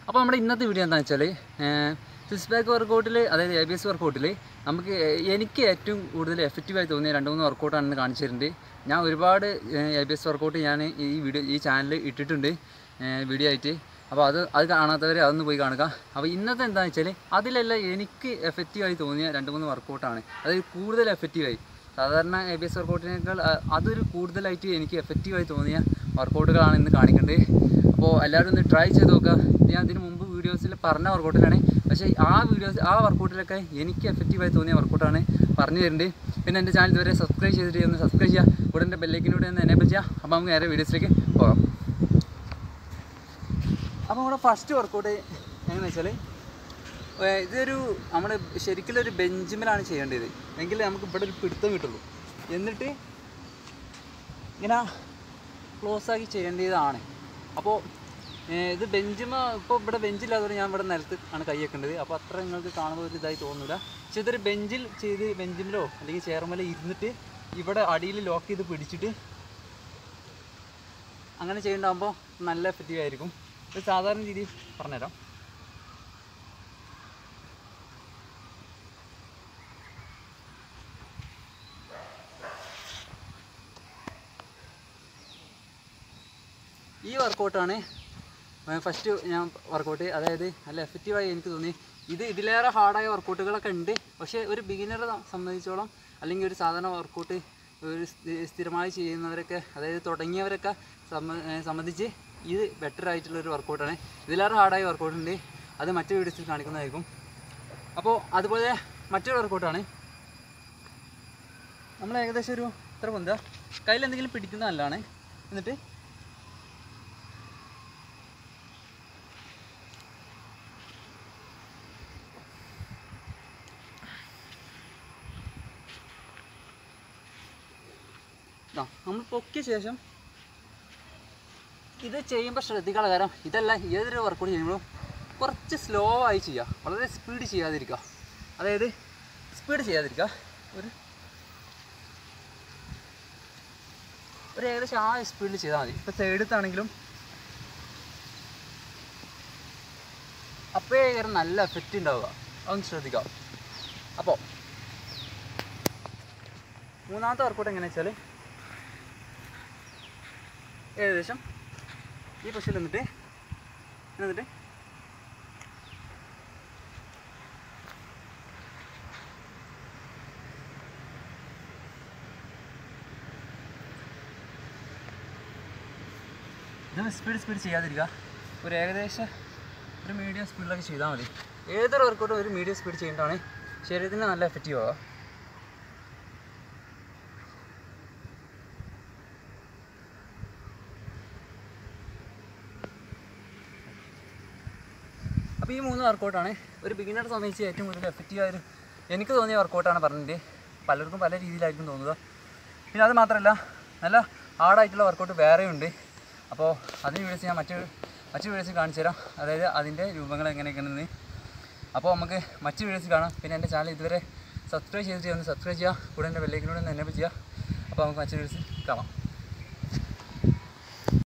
അപ്പോൾ നമ്മുടെ ഇന്നത്തെ വീഡിയോ എന്താണെന്ന് വെച്ചാൽ സിക്സ് പാക്ക് വർക്കൗട്ടിൽ അതായത് എ ബി എസ് വർക്കൗട്ടിൽ നമുക്ക് എ- എനിക്ക് ഏറ്റവും കൂടുതൽ എഫക്റ്റീവായി തോന്നിയ രണ്ട് മൂന്ന് വർക്കൗട്ടാണ് കാണിച്ചു തരുന്നുണ്ട് ഞാൻ ഒരുപാട് എ ബി എസ് വർക്കൗട്ട് ഞാൻ ഈ വീഡിയോ ഈ ചാനലിൽ ഇട്ടിട്ടുണ്ട് വീഡിയോ ആയിട്ട് അപ്പോൾ അത് അത് കാണാത്തവർ അതൊന്ന് പോയി കാണുക അപ്പോൾ ഇന്നത്തെ എന്താണെന്ന് വെച്ചാൽ അതിലെല്ലാം എനിക്ക് എഫക്റ്റീവായി തോന്നിയ രണ്ട് മൂന്ന് വർക്കൗട്ടാണ് അതായത് കൂടുതൽ എഫക്റ്റീവായി സാധാരണ എ ബി എസ് വർക്കൗട്ടിനേക്കാൾ അ- അതൊരു കൂടുതലായിട്ട് എനിക്ക് എഫക്റ്റീവായി തോന്നിയ വർക്കൗട്ടുകളാണ് ഇന്ന് കാണിക്കേണ്ടത് അപ്പോൾ എല്ലാവരും ഒന്ന് ട്രൈ ചെയ്ത് നോക്കുക ഞാൻ ഇതിന് മുമ്പ് വീഡിയോസിൽ പറഞ്ഞ വർക്കൗട്ടിലാണ് പക്ഷേ ആ വീഡിയോസ് ആ വർക്കൗട്ടിലൊക്കെ എനിക്ക് എഫക്റ്റീവായി തോന്നിയ വർക്കൗട്ടാണ് പറഞ്ഞു തരുന്നുണ്ട് പിന്നെ എൻ്റെ ചാനൽ ഇതുവരെ സബ്സ്ക്രൈബ് ചെയ്തിട്ട് ഒന്ന് സബ്സ്ക്രൈബ് ചെയ്യുക കൂടെ എൻ്റെ ബെല്ലേക്കിനൂടെ ഒന്ന് എനേബിൾ ചെയ്യുക അപ്പോൾ നമുക്ക് നേരെ വീഡിയോസിലേക്ക് പോകാം അപ്പോൾ നമ്മുടെ ഫസ്റ്റ് വർക്കൗട്ട് എങ്ങനെയാണെന്ന് വെച്ചാൽ ഏർ ഇതൊരു നമ്മൾ ശരിക്കും ഒരു ബെഞ്ചിമലാണ് ചെയ്യേണ്ടത് എങ്കിൽ നമുക്ക് ഇവിടെ ഒരു പിടുത്തം കിട്ടുള്ളൂ എന്നിട്ട് ഇങ്ങനെ ക്ലോസ് ആക്കി ചെയ്യേണ്ടതാണ് അപ്പോൾ ഏർ ഇത് ബെഞ്ചിമ ഇപ്പോൾ ഇവിടെ ബെഞ്ചില്ലാത്തതുകൊണ്ട് ഞാൻ ഇവിടെ നിലത്ത് ആണ് കൈ വെക്കേണ്ടത് അപ്പോൾ അത്ര നിങ്ങൾക്ക് കാണുമ്പോൾ ഒരു ഇതായി തോന്നില്ല പക്ഷെ ഇതൊരു ബെഞ്ചിൽ ചെയ്ത് ബെഞ്ചിലോ അല്ലെങ്കിൽ ചെയർമേലോ ഇരുന്നിട്ട് ഇവിടെ അടിയിൽ ലോക്ക് ചെയ്ത് പിടിച്ചിട്ട് അങ്ങനെ ചെയ്യണ്ടാകുമ്പോൾ നല്ല എഫക്റ്റീവ് ആയിരിക്കും ഇത് സാധാരണ രീതിയിൽ പറഞ്ഞുതരാം ഈ വർക്കൗട്ടാണ് ഫസ്റ്റ് ഞാൻ വർക്കൗട്ട് അതായത് നല്ല എഫക്റ്റീവായി എനിക്ക് തോന്നി ഇത് ഇതിലേറെ ഹാർഡായ വർക്കൗട്ടുകളൊക്കെ ഉണ്ട് പക്ഷേ ഒരു ബിഗിനറെ സംബന്ധിച്ചോളം അല്ലെങ്കിൽ ഒരു സാധാരണ വർക്കൗട്ട് ഒരു സ്ഥി- സ്ഥിരമായി ചെയ്യുന്നവരൊക്കെ അതായത് തുടങ്ങിയവരൊക്കെ സംബ- ഏർ സംബന്ധിച്ച് ഇത് ബെറ്റർ ആയിട്ടുള്ള ഒരു വർക്കൗട്ടാണ് ഇതിലേറെ ഹാർഡായ വർക്കൗട്ട് ഉണ്ട് അത് മറ്റു വീഡിയോസിൽ കാണിക്കുന്നതായിരിക്കും അപ്പോൾ അതുപോലെ മറ്റൊരു വർക്കൗട്ടാണ് നമ്മൾ ഏകദേശം ഒരു ഇത്ര പൊന്തുക കയ്യിൽ എന്തെങ്കിലും പിടിക്കുന്ന നല്ലതാണ് എന്നിട്ട് ഇതാ നമ്മൾ പൊക്കിയ ശേഷം ഇത് ചെയ്യുമ്പോൾ ശ്രദ്ധിക്കാനുള്ള കാര്യം ഇതല്ല ഏതൊരു വർക്കൗട്ട് ചെയ്യുമ്പോഴും കുറച്ച് സ്ലോ ആയി ചെയ്യുക വളരെ സ്പീഡ് ചെയ്യാതിരിക്കുക അതായത് സ്പീഡ് ചെയ്യാതിരിക്കുക ഒരു ഒരു ഏകദേശം ആ സ്പീഡിൽ ചെയ്താൽ മതി ഇപ്പോൾ സൈഡത്താണെങ്കിലും അപ്പോഴേ നല്ല എഫക്റ്റ് ഉണ്ടാവുക അതൊന്ന് ശ്രദ്ധിക്കുക അപ്പോൾ മൂന്നാമത്തെ വർക്കൗട്ട് എങ്ങനെയാണെന്ന് വെച്ചാൽ ഏകദേശം ഈ പൊസിഷനിൽ നിന്നിട്ട് എന്നിട്ട് ഇത് സ്പീഡ് സ്പീഡ് ചെയ്യാതിരിക്കുക ഒരു ഏകദേശം ഒരു മീഡിയം സ്പീഡിലൊക്കെ ചെയ്താൽ മതി ഏതൊരു വർക്കൗട്ടും ഒരു മീഡിയം സ്പീഡ് ചെയ്യേണ്ടതാണ് ശരീരത്തിന് നല്ല എഫക്റ്റീവ് ആവുക അപ്പോൾ ഈ മൂന്ന് വർക്കൗട്ടാണ് ഒരു ബിഗിനറെ സംബന്ധിച്ച് ഏറ്റവും കൂടുതൽ എഫക്റ്റീവ് ആയൊരു എനിക്ക് തോന്നിയ വർക്കൗട്ടാണ് പറഞ്ഞിട്ട് പലർക്കും പല രീതിയിലായിരിക്കും തോന്നുക പിന്നെ അത് മാത്രമല്ല നല്ല ഹാർഡായിട്ടുള്ള വർക്കൗട്ട് വേറെയുണ്ട് അപ്പോൾ അതിന് വീഡിയോസ് ഞാൻ മറ്റു മറ്റു വീഡിയോസ് കാണിച്ചു തരാം അതായത് അതിൻ്റെ രൂപങ്ങൾ എങ്ങനെയൊക്കെയാണെന്ന് അപ്പോൾ നമുക്ക് മറ്റു വീഡിയോസ് കാണാം പിന്നെ എൻ്റെ ചാനൽ ഇതുവരെ സബ്സ്ക്രൈബ് ചെയ്തിട്ട് ഒന്ന് സബ്സ്ക്രൈബ് ചെയ്യുക കൂടെ എൻ്റെ ബെല്ലേക്കിനോട് ഒന്ന് എന്നെ ചെയ്യുക അപ്പോൾ നമുക്ക് മറ്റു വീഡിയോസ് കാണാം